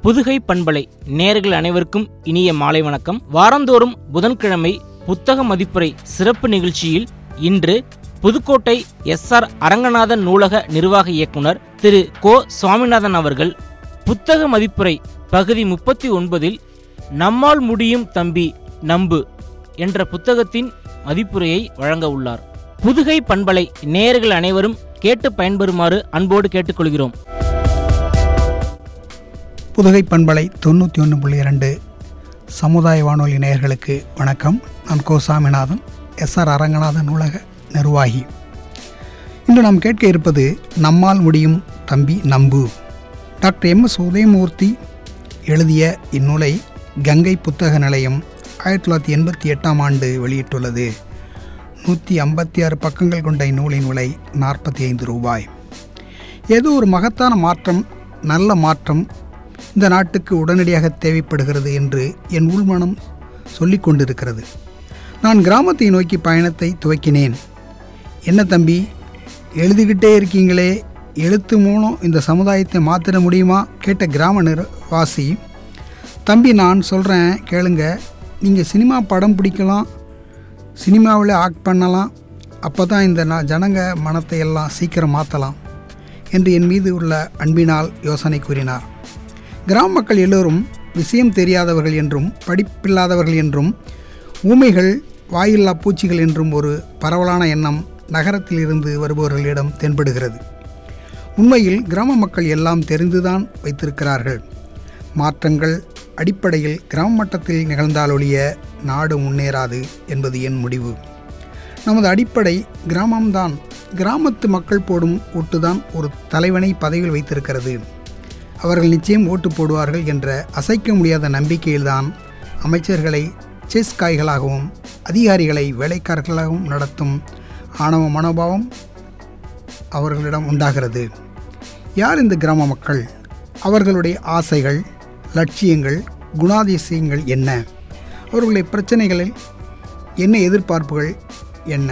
புதுகை பண்பலை நேர்கள் அனைவருக்கும் இனிய மாலை வணக்கம் வாரந்தோறும் புதன்கிழமை புத்தக மதிப்புரை சிறப்பு நிகழ்ச்சியில் இன்று புதுக்கோட்டை எஸ் ஆர் அரங்கநாதன் நூலக நிர்வாக இயக்குனர் திரு கோ சுவாமிநாதன் அவர்கள் புத்தக மதிப்புரை பகுதி முப்பத்தி ஒன்பதில் நம்மால் முடியும் தம்பி நம்பு என்ற புத்தகத்தின் மதிப்புரையை வழங்க உள்ளார் புதுகை பண்பலை நேயர்கள் அனைவரும் கேட்டு பயன்பெறுமாறு அன்போடு கேட்டுக்கொள்கிறோம் புதுகை பண்பலை தொண்ணூற்றி ஒன்று புள்ளி இரண்டு சமுதாய வானொலி நேயர்களுக்கு வணக்கம் நான் கோ சாமிநாதன் எஸ்ஆர் அரங்கநாதன் நூலக நிர்வாகி இன்று நாம் கேட்க இருப்பது நம்மால் முடியும் தம்பி நம்பு டாக்டர் எம் எஸ் உதயமூர்த்தி எழுதிய இந்நூலை கங்கை புத்தக நிலையம் ஆயிரத்தி தொள்ளாயிரத்தி எண்பத்தி எட்டாம் ஆண்டு வெளியிட்டுள்ளது நூற்றி ஐம்பத்தி ஆறு பக்கங்கள் கொண்ட இந்நூலின் விலை நாற்பத்தி ஐந்து ரூபாய் ஏதோ ஒரு மகத்தான மாற்றம் நல்ல மாற்றம் இந்த நாட்டுக்கு உடனடியாக தேவைப்படுகிறது என்று என் உள்மனம் சொல்லிக் கொண்டிருக்கிறது நான் கிராமத்தை நோக்கி பயணத்தை துவக்கினேன் என்ன தம்பி எழுதிக்கிட்டே இருக்கீங்களே எழுத்து மூலம் இந்த சமுதாயத்தை மாற்றிட முடியுமா கேட்ட கிராம நிர்வாசி தம்பி நான் சொல்கிறேன் கேளுங்க நீங்கள் சினிமா படம் பிடிக்கலாம் சினிமாவில் ஆக்ட் பண்ணலாம் அப்போ தான் இந்த நா- ஜனங்க மனத்தை எல்லாம் சீக்கிரம் மாற்றலாம் என்று என் மீது உள்ள அன்பினால் யோசனை கூறினார் கிராம மக்கள் எல்லோரும் விஷயம் தெரியாதவர்கள் என்றும் படிப்பில்லாதவர்கள் என்றும் ஊமைகள் வாயில்லா பூச்சிகள் என்றும் ஒரு பரவலான எண்ணம் நகரத்தில் இருந்து வருபவர்களிடம் தென்படுகிறது உண்மையில் கிராம மக்கள் எல்லாம் தெரிந்துதான் வைத்திருக்கிறார்கள் மாற்றங்கள் அடிப்படையில் கிராம மட்டத்தில் நிகழ்ந்தாலொழிய நாடு முன்னேறாது என்பது என் முடிவு நமது அடிப்படை கிராமம்தான் கிராமத்து மக்கள் போடும் ஓட்டுதான் ஒரு தலைவனை பதவியில் வைத்திருக்கிறது அவர்கள் நிச்சயம் ஓட்டு போடுவார்கள் என்ற அசைக்க முடியாத நம்பிக்கையில்தான் அமைச்சர்களை செஸ் காய்களாகவும் அதிகாரிகளை வேலைக்காரர்களாகவும் நடத்தும் ஆணவ மனோபாவம் அவர்களிடம் உண்டாகிறது யார் இந்த கிராம மக்கள் அவர்களுடைய ஆசைகள் லட்சியங்கள் குணாதிசயங்கள் என்ன அவர்களுடைய பிரச்சனைகளில் என்ன எதிர்பார்ப்புகள் என்ன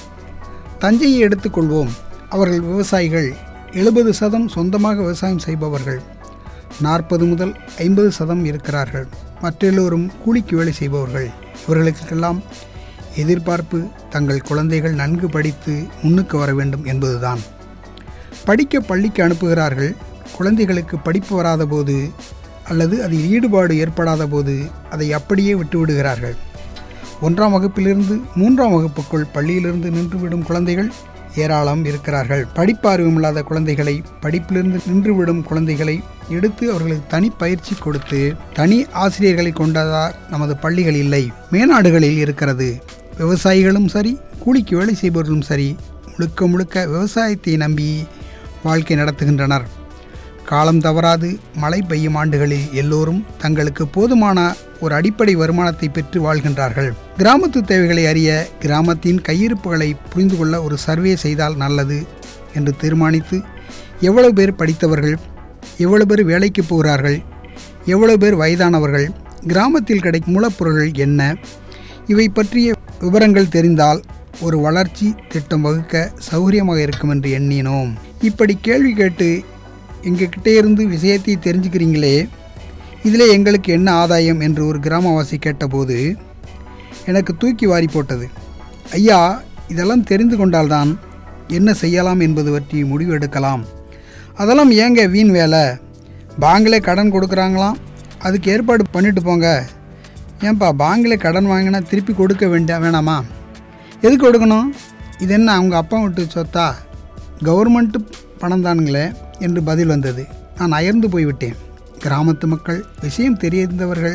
தஞ்சையை எடுத்துக்கொள்வோம் அவர்கள் விவசாயிகள் எழுபது சதம் சொந்தமாக விவசாயம் செய்பவர்கள் நாற்பது முதல் ஐம்பது சதம் இருக்கிறார்கள் மற்றெல்லோரும் கூலிக்கு வேலை செய்பவர்கள் இவர்களுக்கெல்லாம் எதிர்பார்ப்பு தங்கள் குழந்தைகள் நன்கு படித்து முன்னுக்கு வர வேண்டும் என்பதுதான் படிக்க பள்ளிக்கு அனுப்புகிறார்கள் குழந்தைகளுக்கு படிப்பு வராத போது அல்லது அதில் ஈடுபாடு ஏற்படாத போது அதை அப்படியே விட்டுவிடுகிறார்கள் ஒன்றாம் வகுப்பிலிருந்து மூன்றாம் வகுப்புக்குள் பள்ளியிலிருந்து நின்றுவிடும் குழந்தைகள் ஏராளம் இருக்கிறார்கள் படிப்பார்வமில்லாத குழந்தைகளை படிப்பிலிருந்து நின்றுவிடும் குழந்தைகளை எடுத்து அவர்களுக்கு தனி பயிற்சி கொடுத்து தனி ஆசிரியர்களை கொண்டதா நமது பள்ளிகள் இல்லை மேநாடுகளில் இருக்கிறது விவசாயிகளும் சரி கூலிக்கு வேலை செய்பவர்களும் சரி முழுக்க முழுக்க விவசாயத்தை நம்பி வாழ்க்கை நடத்துகின்றனர் காலம் தவறாது மழை பெய்யும் ஆண்டுகளில் எல்லோரும் தங்களுக்கு போதுமான ஒரு அடிப்படை வருமானத்தை பெற்று வாழ்கின்றார்கள் கிராமத்து தேவைகளை அறிய கிராமத்தின் கையிருப்புகளை புரிந்து கொள்ள ஒரு சர்வே செய்தால் நல்லது என்று தீர்மானித்து எவ்வளவு பேர் படித்தவர்கள் எவ்வளவு பேர் வேலைக்கு போகிறார்கள் எவ்வளவு பேர் வயதானவர்கள் கிராமத்தில் கிடைக்கும் மூலப்பொருள்கள் என்ன இவை பற்றிய விவரங்கள் தெரிந்தால் ஒரு வளர்ச்சி திட்டம் வகுக்க சௌகரியமாக இருக்கும் என்று எண்ணினோம் இப்படி கேள்வி கேட்டு எங்ககிட்ட இருந்து விஷயத்தை தெரிஞ்சுக்கிறீங்களே இதிலே எங்களுக்கு என்ன ஆதாயம் என்று ஒரு கிராமவாசி கேட்டபோது எனக்கு தூக்கி வாரி போட்டது ஐயா இதெல்லாம் தெரிந்து கொண்டால்தான் என்ன செய்யலாம் என்பது பற்றி முடிவு எடுக்கலாம் அதெல்லாம் ஏங்க வீண் வேலை பேங்கிலே கடன் கொடுக்குறாங்களாம் அதுக்கு ஏற்பாடு பண்ணிட்டு போங்க ஏன்பா பேங்கிலே கடன் வாங்கினா திருப்பி கொடுக்க வேண்டிய வேணாமா எதுக்கு கொடுக்கணும் இது என்ன அவங்க அப்பா விட்டு சொத்தா கவர்மெண்ட்டு பணம் தானுங்களே என்று பதில் வந்தது நான் அயர்ந்து போய்விட்டேன் கிராமத்து மக்கள் விஷயம் தெரிந்தவர்கள்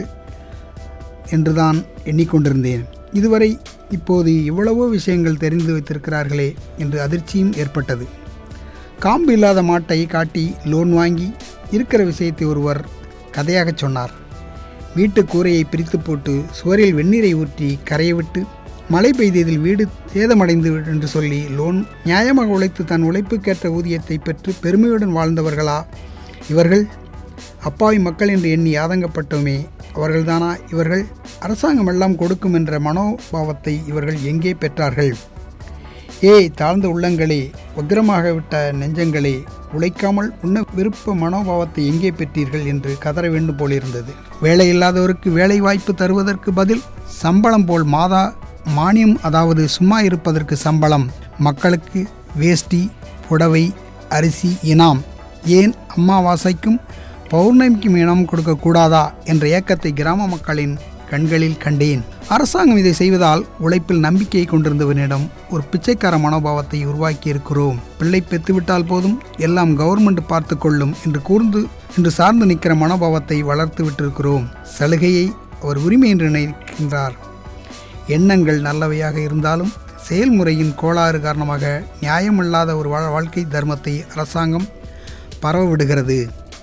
என்றுதான் எண்ணிக்கொண்டிருந்தேன் இதுவரை இப்போது இவ்வளவோ விஷயங்கள் தெரிந்து வைத்திருக்கிறார்களே என்று அதிர்ச்சியும் ஏற்பட்டது காம்பு இல்லாத மாட்டை காட்டி லோன் வாங்கி இருக்கிற விஷயத்தை ஒருவர் கதையாகச் சொன்னார் வீட்டு கூரையை பிரித்து போட்டு சுவரில் வெந்நீரை ஊற்றி கரைய விட்டு மழை பெய்ததில் வீடு சேதமடைந்து விடு என்று சொல்லி லோன் நியாயமாக உழைத்து தன் உழைப்புக்கேற்ற ஊதியத்தை பெற்று பெருமையுடன் வாழ்ந்தவர்களா இவர்கள் அப்பாவி மக்கள் என்று எண்ணி ஆதங்கப்பட்டோமே அவர்கள்தானா இவர்கள் அரசாங்கம் எல்லாம் கொடுக்கும் என்ற மனோபாவத்தை இவர்கள் எங்கே பெற்றார்கள் ஏய் தாழ்ந்த உள்ளங்களே உக்கிரமாக விட்ட நெஞ்சங்களே உழைக்காமல் உண்ண விருப்ப மனோபாவத்தை எங்கே பெற்றீர்கள் என்று கதற வேண்டும் போலிருந்தது வேலை இல்லாதவருக்கு வேலை வாய்ப்பு தருவதற்கு பதில் சம்பளம் போல் மாதா மானியம் அதாவது சும்மா இருப்பதற்கு சம்பளம் மக்களுக்கு வேஷ்டி புடவை அரிசி இனாம் ஏன் அம்மாவாசைக்கும் பௌர்ணமிக்கும் இனம் கொடுக்கக்கூடாதா என்ற ஏக்கத்தை கிராம மக்களின் கண்களில் கண்டேன் அரசாங்கம் இதை செய்வதால் உழைப்பில் நம்பிக்கையை கொண்டிருந்தவனிடம் ஒரு பிச்சைக்கார மனோபாவத்தை உருவாக்கி இருக்கிறோம் பிள்ளை பெற்றுவிட்டால் போதும் எல்லாம் கவர்மெண்ட் பார்த்து கொள்ளும் என்று கூர்ந்து என்று சார்ந்து நிற்கிற மனோபாவத்தை வளர்த்து விட்டிருக்கிறோம் சலுகையை அவர் உரிமை என்று நினைக்கின்றார் எண்ணங்கள் நல்லவையாக இருந்தாலும் செயல்முறையின் கோளாறு காரணமாக நியாயமில்லாத ஒரு வா- வாழ்க்கை தர்மத்தை அரசாங்கம் பரவவிடுகிறது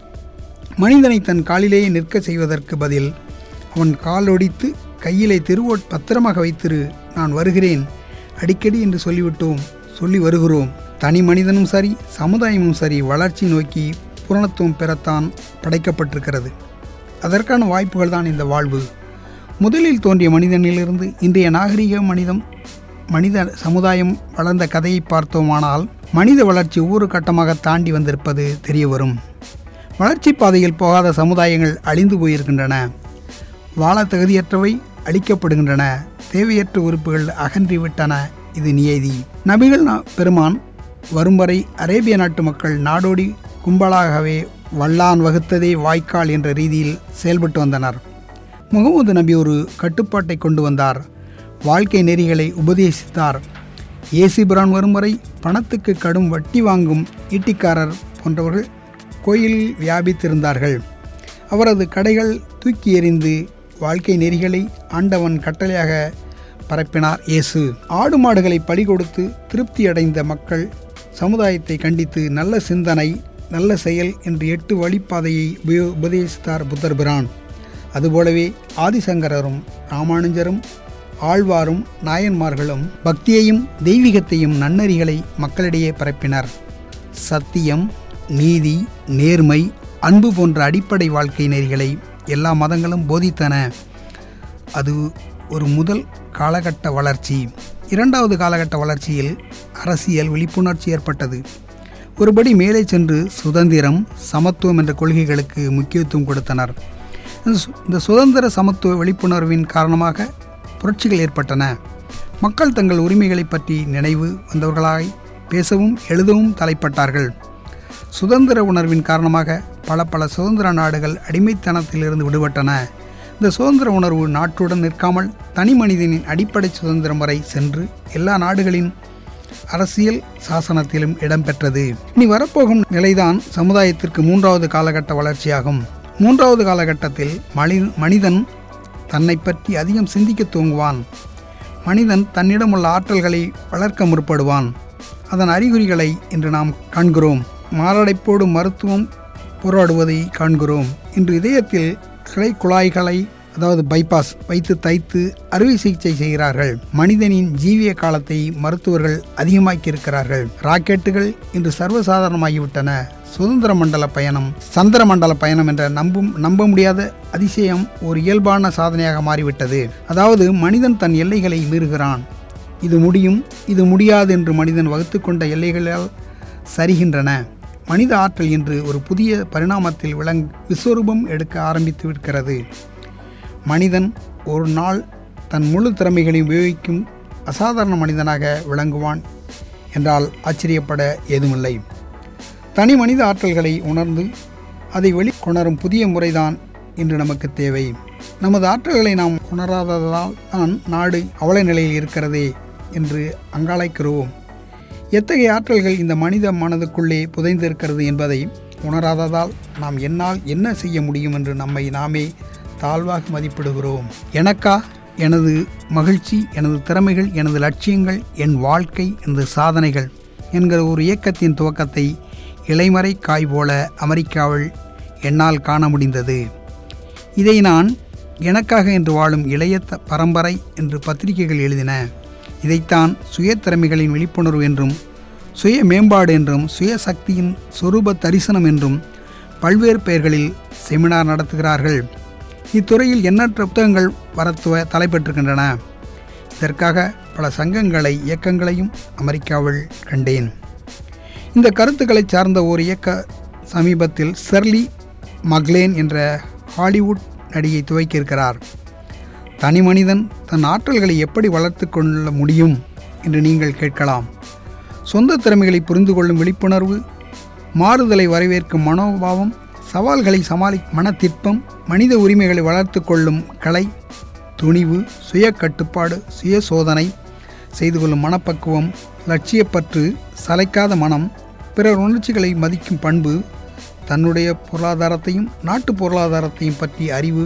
மனிதனை தன் காலிலேயே நிற்க செய்வதற்கு பதில் அவன் காலொடித்து கையிலே திருவோட் பத்திரமாக வைத்திரு நான் வருகிறேன் அடிக்கடி என்று சொல்லிவிட்டோம் சொல்லி வருகிறோம் தனி மனிதனும் சரி சமுதாயமும் சரி வளர்ச்சி நோக்கி பூரணத்துவம் பெறத்தான் படைக்கப்பட்டிருக்கிறது அதற்கான வாய்ப்புகள் தான் இந்த வாழ்வு முதலில் தோன்றிய மனிதனிலிருந்து இன்றைய நாகரிக மனிதம் மனித சமுதாயம் வளர்ந்த கதையை பார்த்தோமானால் மனித வளர்ச்சி ஒவ்வொரு கட்டமாக தாண்டி வந்திருப்பது தெரிய வரும் வளர்ச்சி பாதையில் போகாத சமுதாயங்கள் அழிந்து போயிருக்கின்றன வாழ தகுதியற்றவை அழிக்கப்படுகின்றன தேவையற்ற உறுப்புகள் அகன்றிவிட்டன இது நியதி நபிகள் நா- பெருமான் வரும் வரை அரேபிய நாட்டு மக்கள் நாடோடி கும்பலாகவே வல்லான் வகுத்ததே வாய்க்கால் என்ற ரீதியில் செயல்பட்டு வந்தனர் முகமது நபி ஒரு கட்டுப்பாட்டை கொண்டு வந்தார் வாழ்க்கை நெறிகளை உபதேசித்தார் ஏசிபிரான் வரும் வரை பணத்துக்கு கடும் வட்டி வாங்கும் ஈட்டிக்காரர் போன்றவர்கள் கோயிலில் வியாபித்திருந்தார்கள் அவரது கடைகள் தூக்கி எறிந்து வாழ்க்கை நெறிகளை ஆண்டவன் கட்டளையாக பரப்பினார் இயேசு ஆடு மாடுகளை பலி கொடுத்து திருப்தி அடைந்த மக்கள் சமுதாயத்தை கண்டித்து நல்ல சிந்தனை நல்ல செயல் என்று எட்டு வழிப்பாதையை உபயோ உபதேசித்தார் புத்தர் பிரான் அதுபோலவே ஆதிசங்கரரும் ராமானுஜரும் ஆழ்வாரும் நாயன்மார்களும் பக்தியையும் தெய்வீகத்தையும் நன்னறிகளை மக்களிடையே பரப்பினர் சத்தியம் நீதி நேர்மை அன்பு போன்ற அடிப்படை வாழ்க்கை நெறிகளை எல்லா மதங்களும் போதித்தன அது ஒரு முதல் காலகட்ட வளர்ச்சி இரண்டாவது காலகட்ட வளர்ச்சியில் அரசியல் விழிப்புணர்ச்சி ஏற்பட்டது ஒருபடி மேலே சென்று சுதந்திரம் சமத்துவம் என்ற கொள்கைகளுக்கு முக்கியத்துவம் கொடுத்தனர் இந்த சு- இந்த சுதந்திர சமத்துவ விழிப்புணர்வின் காரணமாக புரட்சிகள் ஏற்பட்டன மக்கள் தங்கள் உரிமைகளை பற்றி நினைவு வந்தவர்களாய் பேசவும் எழுதவும் தலைப்பட்டார்கள் சுதந்திர உணர்வின் காரணமாக பல பல சுதந்திர நாடுகள் அடிமைத்தனத்திலிருந்து விடுபட்டன இந்த சுதந்திர உணர்வு நாட்டுடன் நிற்காமல் தனி மனிதனின் அடிப்படை சுதந்திரம் வரை சென்று எல்லா நாடுகளின் அரசியல் சாசனத்திலும் இடம்பெற்றது இனி வரப்போகும் நிலைதான் சமுதாயத்திற்கு மூன்றாவது காலகட்ட வளர்ச்சியாகும் மூன்றாவது காலகட்டத்தில் மனி மனிதன் தன்னை பற்றி அதிகம் சிந்திக்க துவங்குவான் மனிதன் தன்னிடமுள்ள ஆற்றல்களை வளர்க்க முற்படுவான் அதன் அறிகுறிகளை இன்று நாம் காண்கிறோம் மாரடைப்போடு மருத்துவம் போராடுவதை காண்கிறோம் இன்று இதயத்தில் கிளை குழாய்களை அதாவது பைபாஸ் வைத்து தைத்து அறுவை சிகிச்சை செய்கிறார்கள் மனிதனின் ஜீவிய காலத்தை மருத்துவர்கள் அதிகமாக்கி இருக்கிறார்கள் ராக்கெட்டுகள் இன்று சர்வசாதாரணமாகிவிட்டன சுதந்திர மண்டல பயணம் சந்திர மண்டல பயணம் என்ற நம்பும் நம்ப முடியாத அதிசயம் ஒரு இயல்பான சாதனையாக மாறிவிட்டது அதாவது மனிதன் தன் எல்லைகளை மீறுகிறான் இது முடியும் இது முடியாது என்று மனிதன் வகுத்துக்கொண்ட எல்லைகளால் சரிகின்றன மனித ஆற்றல் இன்று ஒரு புதிய பரிணாமத்தில் விளங் விஸ்வரூபம் எடுக்க ஆரம்பித்து விடுகிறது மனிதன் ஒரு நாள் தன் முழு திறமைகளையும் உபயோகிக்கும் அசாதாரண மனிதனாக விளங்குவான் என்றால் ஆச்சரியப்பட ஏதுமில்லை தனி மனித ஆற்றல்களை உணர்ந்து அதை வெளிக்கொணரும் புதிய முறைதான் இன்று நமக்கு தேவை நமது ஆற்றல்களை நாம் உணராததால் தான் நாடு அவல நிலையில் இருக்கிறதே என்று அங்காளைக்கிறோம் எத்தகைய ஆற்றல்கள் இந்த மனித மனதுக்குள்ளே புதைந்திருக்கிறது என்பதை உணராததால் நாம் என்னால் என்ன செய்ய முடியும் என்று நம்மை நாமே தாழ்வாக மதிப்பிடுகிறோம் எனக்கா எனது மகிழ்ச்சி எனது திறமைகள் எனது லட்சியங்கள் என் வாழ்க்கை எனது சாதனைகள் என்கிற ஒரு இயக்கத்தின் துவக்கத்தை இலைமறை காய் போல அமெரிக்காவில் என்னால் காண முடிந்தது இதை நான் எனக்காக என்று வாழும் இளைய த- பரம்பரை என்று பத்திரிகைகள் எழுதின இதைத்தான் சுய திறமைகளின் விழிப்புணர்வு என்றும் சுய மேம்பாடு என்றும் சுய சக்தியின் சொரூப தரிசனம் என்றும் பல்வேறு பெயர்களில் செமினார் நடத்துகிறார்கள் இத்துறையில் எண்ணற்ற புத்தகங்கள் வரத்துவ தலைப்பெற்றிருக்கின்றன இதற்காக பல சங்கங்களை இயக்கங்களையும் அமெரிக்காவில் கண்டேன் இந்த கருத்துக்களை சார்ந்த ஒரு இயக்க சமீபத்தில் செர்லி மக்லேன் என்ற ஹாலிவுட் நடிகை துவக்கியிருக்கிறார் தனி மனிதன் தன் ஆற்றல்களை எப்படி வளர்த்து கொள்ள முடியும் என்று நீங்கள் கேட்கலாம் சொந்த திறமைகளை புரிந்து கொள்ளும் விழிப்புணர்வு மாறுதலை வரவேற்கும் மனோபாவம் சவால்களை சமாளி மனத்திற்பம் மனித உரிமைகளை வளர்த்து கொள்ளும் கலை துணிவு சுய கட்டுப்பாடு சுய சோதனை செய்து கொள்ளும் மனப்பக்குவம் லட்சியப்பற்று சளைக்காத மனம் பிறர் உணர்ச்சிகளை மதிக்கும் பண்பு தன்னுடைய பொருளாதாரத்தையும் நாட்டு பொருளாதாரத்தையும் பற்றிய அறிவு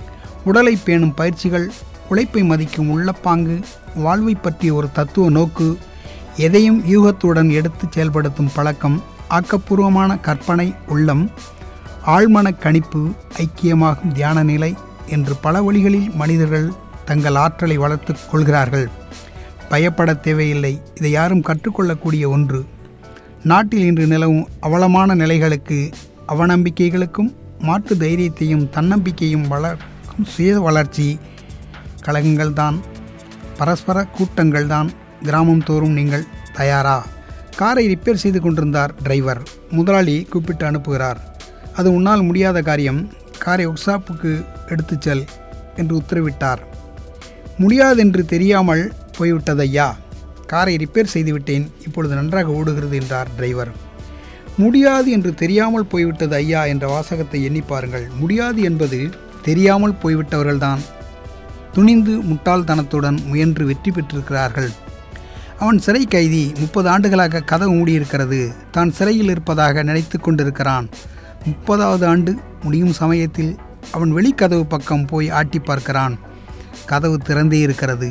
உடலை பேணும் பயிற்சிகள் உழைப்பை மதிக்கும் உள்ளப்பாங்கு வாழ்வை பற்றிய ஒரு தத்துவ நோக்கு எதையும் யூகத்துடன் எடுத்து செயல்படுத்தும் பழக்கம் ஆக்கப்பூர்வமான கற்பனை உள்ளம் ஆழ்மன கணிப்பு ஐக்கியமாகும் தியான நிலை என்று பல வழிகளில் மனிதர்கள் தங்கள் ஆற்றலை வளர்த்துக் கொள்கிறார்கள் பயப்பட தேவையில்லை இதை யாரும் கற்றுக்கொள்ளக்கூடிய ஒன்று நாட்டில் இன்று நிலவும் அவலமான நிலைகளுக்கு அவநம்பிக்கைகளுக்கும் மாற்று தைரியத்தையும் தன்னம்பிக்கையும் வளர்க்கும் சுய வளர்ச்சி கழகங்கள்தான் பரஸ்பர கூட்டங்கள்தான் கிராமம் தோறும் நீங்கள் தயாரா காரை ரிப்பேர் செய்து கொண்டிருந்தார் டிரைவர் முதலாளி கூப்பிட்டு அனுப்புகிறார் அது உன்னால் முடியாத காரியம் காரை ஒர்க் ஷாப்புக்கு எடுத்துச் செல் என்று உத்தரவிட்டார் முடியாதென்று தெரியாமல் போய்விட்டது ஐயா காரை ரிப்பேர் செய்துவிட்டேன் இப்பொழுது நன்றாக ஓடுகிறது என்றார் டிரைவர் முடியாது என்று தெரியாமல் போய்விட்டது ஐயா என்ற வாசகத்தை எண்ணி பாருங்கள் முடியாது என்பது தெரியாமல் போய்விட்டவர்கள்தான் துணிந்து முட்டாள்தனத்துடன் முயன்று வெற்றி பெற்றிருக்கிறார்கள் அவன் சிறை கைதி முப்பது ஆண்டுகளாக கதவு மூடியிருக்கிறது தான் சிறையில் இருப்பதாக நினைத்து கொண்டிருக்கிறான் முப்பதாவது ஆண்டு முடியும் சமயத்தில் அவன் வெளிக்கதவு பக்கம் போய் ஆட்டி பார்க்கிறான் கதவு திறந்தே இருக்கிறது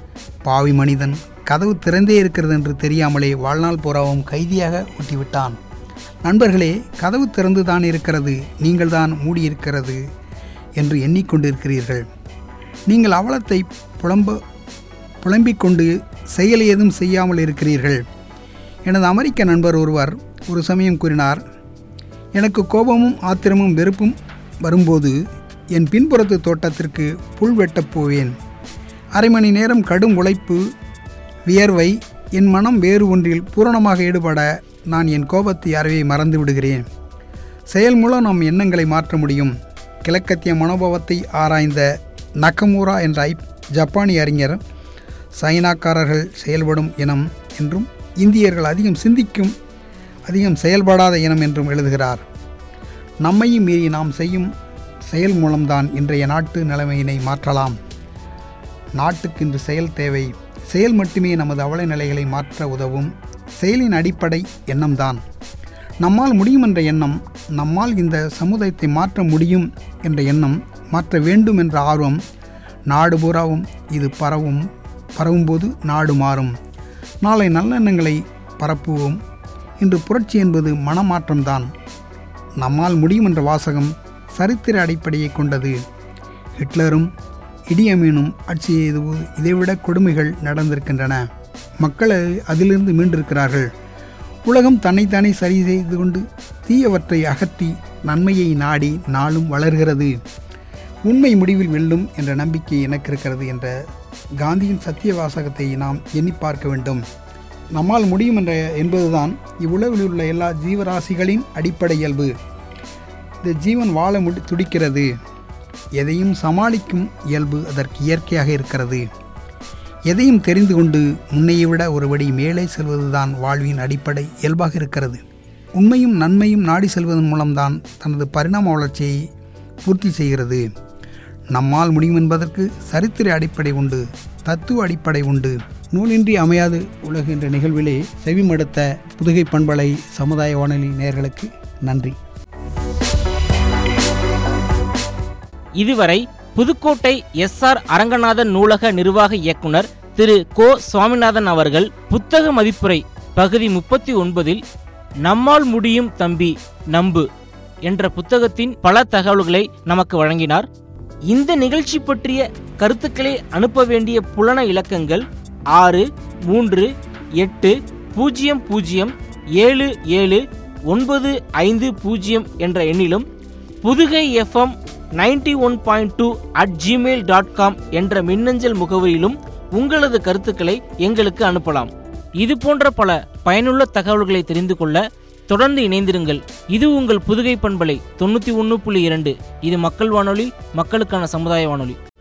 பாவி மனிதன் கதவு திறந்தே இருக்கிறது என்று தெரியாமலே வாழ்நாள் பூராவும் கைதியாக ஊட்டிவிட்டான் நண்பர்களே கதவு திறந்து தான் இருக்கிறது நீங்கள் தான் மூடியிருக்கிறது என்று எண்ணிக்கொண்டிருக்கிறீர்கள் நீங்கள் அவலத்தை புலம்ப புலம்பிக் கொண்டு செயல் ஏதும் செய்யாமல் இருக்கிறீர்கள் எனது அமெரிக்க நண்பர் ஒருவர் ஒரு சமயம் கூறினார் எனக்கு கோபமும் ஆத்திரமும் வெறுப்பும் வரும்போது என் பின்புறத்து தோட்டத்திற்கு புல் வெட்டப் போவேன் அரை மணி நேரம் கடும் உழைப்பு வியர்வை என் மனம் வேறு ஒன்றில் பூரணமாக ஈடுபட நான் என் கோபத்தை அறவே மறந்து விடுகிறேன் செயல் மூலம் நம் எண்ணங்களை மாற்ற முடியும் கிழக்கத்திய மனோபாவத்தை ஆராய்ந்த நக்கமூரா என்ற ஐ ஜப்பானிய அறிஞர் சைனாக்காரர்கள் செயல்படும் இனம் என்றும் இந்தியர்கள் அதிகம் சிந்திக்கும் அதிகம் செயல்படாத இனம் என்றும் எழுதுகிறார் நம்மையும் மீறி நாம் செய்யும் செயல் மூலம்தான் இன்றைய நாட்டு நிலைமையினை மாற்றலாம் நாட்டுக்கு இன்று செயல் தேவை செயல் மட்டுமே நமது அவல நிலைகளை மாற்ற உதவும் செயலின் அடிப்படை எண்ணம்தான் நம்மால் முடியும் என்ற எண்ணம் நம்மால் இந்த சமுதாயத்தை மாற்ற முடியும் என்ற எண்ணம் மாற்ற வேண்டும் என்ற ஆர்வம் நாடு பூராவும் இது பரவும் பரவும்போது நாடு மாறும் நாளை நல்லெண்ணங்களை பரப்புவோம் இன்று புரட்சி என்பது மனமாற்றம்தான் நம்மால் முடியும் என்ற வாசகம் சரித்திர அடிப்படையை கொண்டது ஹிட்லரும் இடியமீனும் ஆட்சி செய்து இதைவிட கொடுமைகள் நடந்திருக்கின்றன மக்கள் அதிலிருந்து மீண்டிருக்கிறார்கள் உலகம் தன்னைத்தானே சரி செய்து கொண்டு தீயவற்றை அகற்றி நன்மையை நாடி நாளும் வளர்கிறது உண்மை முடிவில் வெல்லும் என்ற நம்பிக்கை எனக்கு இருக்கிறது என்ற காந்தியின் சத்திய வாசகத்தை நாம் எண்ணி பார்க்க வேண்டும் நம்மால் முடியும் என்ற என்பதுதான் இவ்வுலகில் உள்ள எல்லா ஜீவராசிகளின் அடிப்படை இயல்பு இந்த ஜீவன் வாழ முடி துடிக்கிறது எதையும் சமாளிக்கும் இயல்பு அதற்கு இயற்கையாக இருக்கிறது எதையும் தெரிந்து கொண்டு முன்னையை விட ஒருபடி மேலே செல்வதுதான் வாழ்வின் அடிப்படை இயல்பாக இருக்கிறது உண்மையும் நன்மையும் நாடி செல்வதன் மூலம்தான் தனது பரிணாம வளர்ச்சியை பூர்த்தி செய்கிறது நம்மால் முடியும் என்பதற்கு சரித்திர அடிப்படை உண்டு தத்துவ அடிப்படை உண்டு நூலின்றி அமையாது உலகு என்ற நிகழ்விலே செவிமடுத்த புதுகை பண்பலை சமுதாய வானொலி நேயர்களுக்கு நன்றி இதுவரை புதுக்கோட்டை எஸ் ஆர் அரங்கநாதன் நூலக நிர்வாக இயக்குனர் திரு கோ சுவாமிநாதன் அவர்கள் புத்தக மதிப்புரை பகுதி முப்பத்தி ஒன்பதில் நம்மால் முடியும் தம்பி நம்பு என்ற புத்தகத்தின் பல தகவல்களை நமக்கு வழங்கினார் இந்த நிகழ்ச்சி பற்றிய கருத்துக்களை அனுப்ப வேண்டிய புலன இலக்கங்கள் ஆறு மூன்று எட்டு பூஜ்ஜியம் பூஜ்ஜியம் ஏழு ஏழு ஒன்பது ஐந்து பூஜ்ஜியம் என்ற எண்ணிலும் Pudugai FM ninety one point two at Gmail dot com என்ற மின்னஞ்சல் முகவரியிலும் உங்களது கருத்துக்களை எங்களுக்கு அனுப்பலாம் இது போன்ற பல பயனுள்ள தகவல்களை தெரிந்து கொள்ள தொடர்ந்து இணைந்திருங்கள் இது உங்கள் புதுகை பண்பலை தொண்ணூற்றி ஒன்று புள்ளி இரண்டு இது மக்கள் வானொலி மக்களுக்கான சமுதாய வானொலி